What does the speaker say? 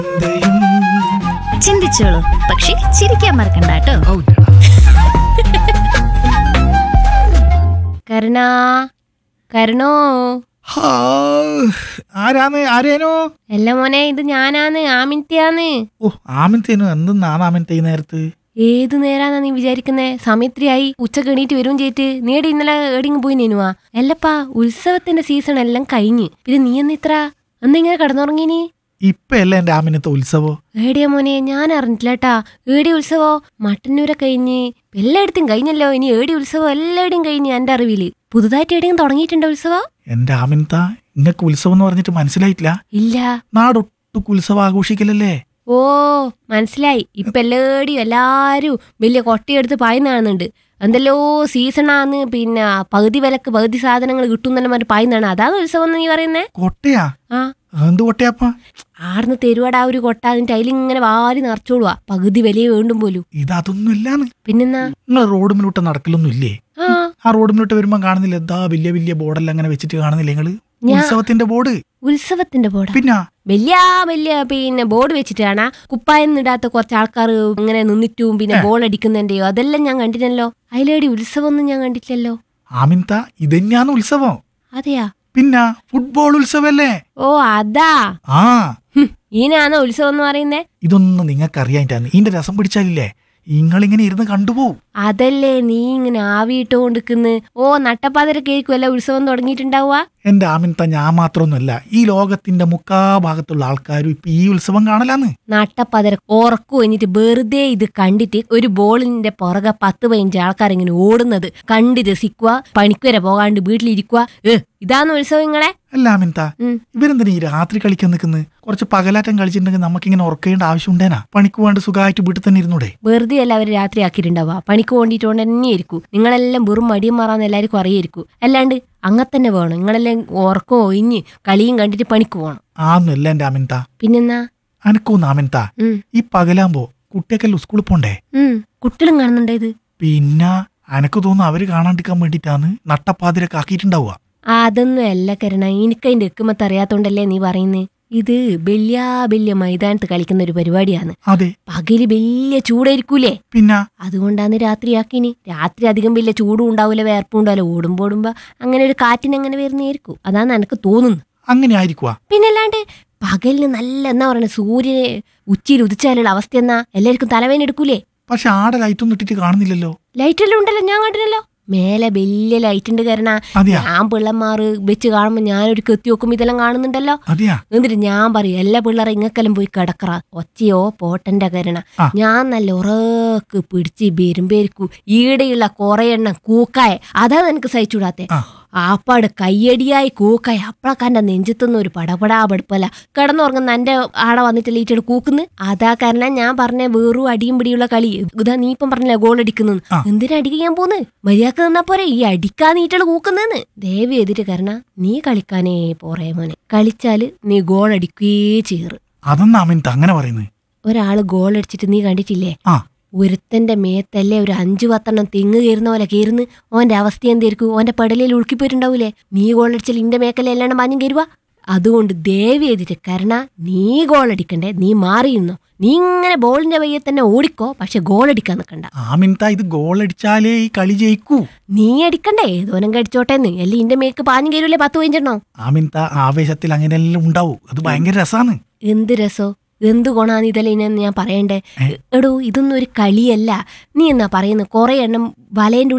ചിന്തിച്ചോളൂ പക്ഷെ ചിരിക്കാൻ മറക്കണ്ട കേട്ടോ കരുണാ കരുണോ ഹാ, ആരാന്ന് ആരേനോ അല്ല മോനെ ഇത് ഞാനാന്ന് ആമിൻത്യാന്ന് ഓ ആമിനത്തേനു എന്തെന്നാണ് ആമിനത്തെ ഈ നേരത്ത് ഏത് നേരാന്നാ നീ വിചാരിക്കുന്നേ സമയത്രിയായി ഉച്ചക്ക് എണീറ്റ് വരും ചെയ്തിട്ട് നീടെ ഇന്നലെ ഏടിങ് പോയി നേനുവാ അല്ലപ്പാ ഉത്സവത്തിന്റെ സീസൺ എല്ലാം കഴിഞ്ഞ് പിന്നെ നീ എന്നിത്ര എന്നിങ്ങനെ കിടന്നുറങ്ങിനി ഇപ്പൊ അല്ലേ എന്റെ ആമിനത്തെ ഉത്സവോ ഏടിയാ മോനെ ഞാൻ അറിഞ്ഞിട്ടില്ലട്ടാ ഏടി ഉത്സവോ മട്ടന്നൂരെ കഴിഞ്ഞ് എല്ലായിടത്തും കഴിഞ്ഞല്ലോ ഇനി ഏടി ഉത്സവം എല്ലായിടയും കഴിഞ്ഞ് എന്റെ അറിവില് പുതുതായിട്ട് എവിടെയും തുടങ്ങിയിട്ടുണ്ടോ ഉത്സവം എന്റെ ആമിനത്ത ഇങ്ങക്ക് ഉത്സവം എന്ന് പറഞ്ഞിട്ട് മനസ്സിലായിട്ടില്ല ഇല്ല നാടൊട്ടുക്ക് ഉത്സവം ആഘോഷിക്കലല്ലേ ഓ മനസ്സിലായി ഇപ്പൊ എല്ലാടിയും എല്ലാരും വലിയ കൊട്ടയെടുത്ത് പായുന്ന കാണുന്നുണ്ട് എന്തെല്ലോ സീസണാന്ന് പിന്നെ പകുതി വിലക്ക് പകുതി സാധനങ്ങൾ കിട്ടും തന്നെ പറഞ്ഞ് പായുന്നതാണ് അതാണ് ഉത്സവം എന്ന് നീ പറയുന്നേ കൊട്ടയാ ആ എന്ത് കൊട്ടയാപ്പാ ആടുന്ന് തരുവാടാ ഒരു കൊട്ട അതിന്റെ അതിലിങ്ങനെ വാരി നിറച്ചോളുവാ പകുതി വിലയെ വേണ്ടും പോലും ഇത് അതൊന്നും ഇല്ലാന്ന് പിന്നെന്നാ നിങ്ങൾ റോഡുമിലോട്ട് നടക്കലൊന്നും ഇല്ലേ ആ ആ റോഡുമിലോട്ട് വരുമ്പോ കാണുന്നില്ല എന്താ വലിയ വലിയ ബോർഡെല്ലാം അങ്ങനെ വെച്ചിട്ട് കാണുന്നില്ല നിങ്ങള് ഞാ- ഉത്സവത്തിന്റെ ബോർഡ് ഉത്സവത്തിന്റെ ബോർഡാ പിന്നെ വലിയ വലിയ പിന്നെ ബോർഡ് വെച്ചിട്ടാണ് കുപ്പായം ഇടാത്ത കുറച്ച് ആൾക്കാർ ഇങ്ങനെ നിന്നിട്ടും പിന്നെ ബോൾ അടിക്കുന്നതിന്റെയോ അതെല്ലാം ഞാൻ കണ്ടിട്ടല്ലോ അതിലേടി ഉത്സവം ഒന്നും ഞാൻ കണ്ടിട്ടില്ലല്ലോ ആമിൻത ഇതന്നെയാണ് ഉത്സവം അതെയാ പിന്നെ ഫുട്ബോൾ ഉത്സവല്ലേ ഓ അതാ ആ ഹും, ഈനാണോ ഉത്സവം എന്ന് പറയുന്നേ ഇതൊന്നും നിങ്ങൾക്ക് അറിയാനിട്ടാണ് ഇതിന്റെ രസം പിടിച്ചാലില്ലേ നിങ്ങളിങ്ങനെ ഇരുന്ന് കണ്ടുപോകും അതല്ലേ നീ ഇങ്ങനെ ആവിയിട്ടുകൊണ്ടിരിക്കുന്നു ഓ നട്ടപ്പാതിരക്കേക്കും അല്ല ഉത്സവം തുടങ്ങിയിട്ടുണ്ടാവുക എന്റെ ആമിൻത ഞാൻ മാത്രമൊന്നുമല്ല ഈ ലോകത്തിന്റെ മുക്കാ ഭാഗത്തുള്ള ആൾക്കാരും ഇപ്പൊ ഈ ഉത്സവം കാണലാന്ന് നട്ടപ്പാതിര ഉറക്കു കഴിഞ്ഞിട്ട് വെറുതെ ഇത് കണ്ടിട്ട് ഒരു ബോളിന്റെ പുറകെ പത്ത് പതിനഞ്ച് ആൾക്കാർ ഇങ്ങനെ ഓടുന്നത് കണ്ട് രസിക്കുക പണിക്കുവരെ പോകാണ്ട് വീട്ടിലിരിക്കുക ഏ ഇതാന്ന് ഉത്സവം നിങ്ങളെ അല്ല ആമിൻത ഉം. ഇവരെന്തിനാ ഈ രാത്രി കളിക്കാൻ നിൽക്കുന്നത് കുറച്ച് പകലാറ്റം കളിച്ചിട്ടുണ്ടെങ്കിൽ നമുക്കിങ്ങനെ ഉറക്കേണ്ട ആവശ്യം ഉണ്ടേനാ പണിക്ക് വേണ്ട സുഖമായിട്ട് വീട്ടിൽ തന്നെ ഇരുന്നൂടെ വെറുതെ അല്ല അവർ രാത്രി ആക്കിയിട്ടുണ്ടാവുക പണിക്ക് വേണ്ടിയിട്ട് തന്നെ ഇരിക്കും നിങ്ങളെല്ലാം വെറും മടിയും മാറാന്ന് എല്ലാവർക്കും അറിയായിരിക്കും അല്ലാണ്ട് അങ്ങനെ തന്നെ വേണം നിങ്ങളെല്ലാം ഉറക്കം ഒഴിഞ്ഞ് കളിയും കണ്ടിട്ട് പണിക്ക് പോകണം ആന്നല്ല എന്റെ ആമിൻത പിന്നെന്നാ അനക്കൊന്ന് ആമിൻത ഉം ഈ പകലാകുമ്പോ കുട്ടിയൊക്കെല്ലാം സ്കൂളിൽ പോണ്ടേ ഉം കുട്ടികളും കാണുന്നുണ്ടോ ഇത് പിന്നെ അനക്ക് തോന്നുന്നു അവര് കാണാണ്ടിരിക്കാൻ വേണ്ടിയിട്ടാണ് നട്ടപ്പാതിരൊക്കെ ആക്കിയിട്ടുണ്ടാവുക അതൊന്നും അല്ല കരുണ എനിക്ക് അതിന്റെ എക്കുമത്ത് അറിയാത്തോണ്ടല്ലേ നീ പറയുന്നേ ഇത് വലിയ വലിയ മൈതാനത്ത് കളിക്കുന്ന ഒരു പരിപാടിയാണ് അതെ പകല് വലിയ ചൂടായിരിക്കൂലേ പിന്നെ അതുകൊണ്ടാണ് രാത്രിയാക്കിനി രാത്രി അധികം വലിയ ചൂടും ഉണ്ടാവില്ല വേർപ്പും ഉണ്ടാവില്ല ഓടുമ്പോ ഓടുമ്പോ അങ്ങനെ ഒരു കാറ്റിന് അങ്ങനെ വരുന്നതായിരിക്കും അതാണ് എനിക്ക് തോന്നുന്നു അങ്ങനെ ആയിരിക്കുവാ പിന്നല്ലാണ്ട് പകലിന് നല്ല എന്നാ പറയുന്നത് സൂര്യനെ ഉച്ചയിൽ ഉദിച്ചാലുള്ള അവസ്ഥ എന്നാ എല്ലാവർക്കും തലവേന എടുക്കൂലേ പക്ഷെ ആടെ ലൈറ്റൊന്നും ഇട്ടിട്ട് കാണുന്നില്ലല്ലോ ലൈറ്റ് എല്ലാം ഉണ്ടല്ലോ ഞാൻ കണ്ടില്ലല്ലോ മേലെ വലിയ ലൈറ്റ് ഉണ്ട് കാരണം അതെയാ ഞാൻ പിള്ളമാറ് വെച്ച് കാണുമ്പോ ഞാനൊരു കെത്തി നോക്കുമ്പോ ഇതെല്ലാം കാണുന്നുണ്ടല്ലോ അതെയാ എന്നിട്ട് ഞാൻ പറയും എല്ലാ പിള്ളേരെ ഇങ്ങക്കെല്ലാം പോയി കിടക്കറ ഒച്ചയോ പോട്ടന്റെ കരുണ ആ. ഞാൻ നല്ല ഉറക്ക് പിടിച്ച് വരുമ്പേരിക്കൂ ഈടെയുള്ള കുറെ എണ്ണം കൂക്കായ അതാണ് എനിക്ക് സഹിച്ചൂടാത്തെ ആ. ആപ്പാട് കയ്യടിയായി കൂക്കായ അപ്പഴൊക്കെ എന്റെ നെഞ്ചത്തുനിന്ന് ഒരു പടപടാ പടുപ്പല്ല കിടന്നുറങ്ങുന്ന എന്റെ ആടെ വന്നിട്ട് ലീറ്റഡ് കൂക്കുന്ന് അതാ കാരണം ഞാൻ പറഞ്ഞ വേറും അടിയും പിടിയുള്ള കളി ഇതാ നീ ഇപ്പം പറഞ്ഞില്ല ഗോൾ അടിക്കുന്നു ആ. എന്തിനാ അടിക്കാൻ പോന്ന് മര്യാദക്ക് നിന്നാ പോരെ ഈ അടിക്കാ നീറ്റള് കൂക്കുന്നെന്ന് ദേവി എതിര് കാരണം നീ കളിക്കാനേ പോറേ മോനെ കളിച്ചാല് നീ ഗോൾ അടിക്കുകയേ ചെയ്യറ് അതെന്നാ ആമിൻത അങ്ങനെ പറയുന്നത് ഒരാള് ഗോൾ അടിച്ചിട്ട് നീ കണ്ടിട്ടില്ലേ ആ ഒരുത്തന്റെ മേത്തല്ലേ ഒരു അഞ്ചു പത്തെണ്ണം തെങ്ങ് കയറുന്ന പോലെ കയറുന്ന് ഓന്റെ അവസ്ഥ എന്തായിരിക്കും ഓന്റെ പടലിൽ ഉളുക്കിപ്പോയിട്ടുണ്ടാവൂലേ നീ ഗോൾ അടിച്ചാൽ ഇന്റെ മേക്കല്ലേ എല്ലാം മഞ്ഞും കയറുക അതുകൊണ്ട് ദേവി എതിര് കരണ നീ ഗോൾ അടിക്കണ്ടേ നീ മാറിയിരുന്നോ നീ ഇങ്ങനെ ബോളിന്റെ വയ്യെ തന്നെ ഓടിക്കോ പക്ഷെ ഗോൾ അടിക്കാൻ നിൽക്കണ്ട ആമിൻത ഇത് ഗോൾ അടിച്ചാലേ ഈ കളി ജയിക്കൂ നീ അടിക്കണ്ടേ ഏതോനം കടിച്ചോട്ടേന്ന് അല്ലേ ഇന്റെ മേക്ക് പാഞ്ഞു കയറൂലേ പത്ത് പതിനഞ്ചെണ്ണോ ആമിൻത ആവേശത്തിൽ അങ്ങനെയെല്ലാം ഉണ്ടാവും അത് ഭയങ്കര രസാണ് എന്ത് രസോ എന്ത് ഗുണാന്ന് ഇതല്ലേന്ന് ഞാൻ പറയണ്ടേ ഏ? എടോ ഇതൊന്നും ഒരു കളിയല്ല നീ എന്നാ പറയുന്നത് കുറെ എണ്ണം വലേന്റെ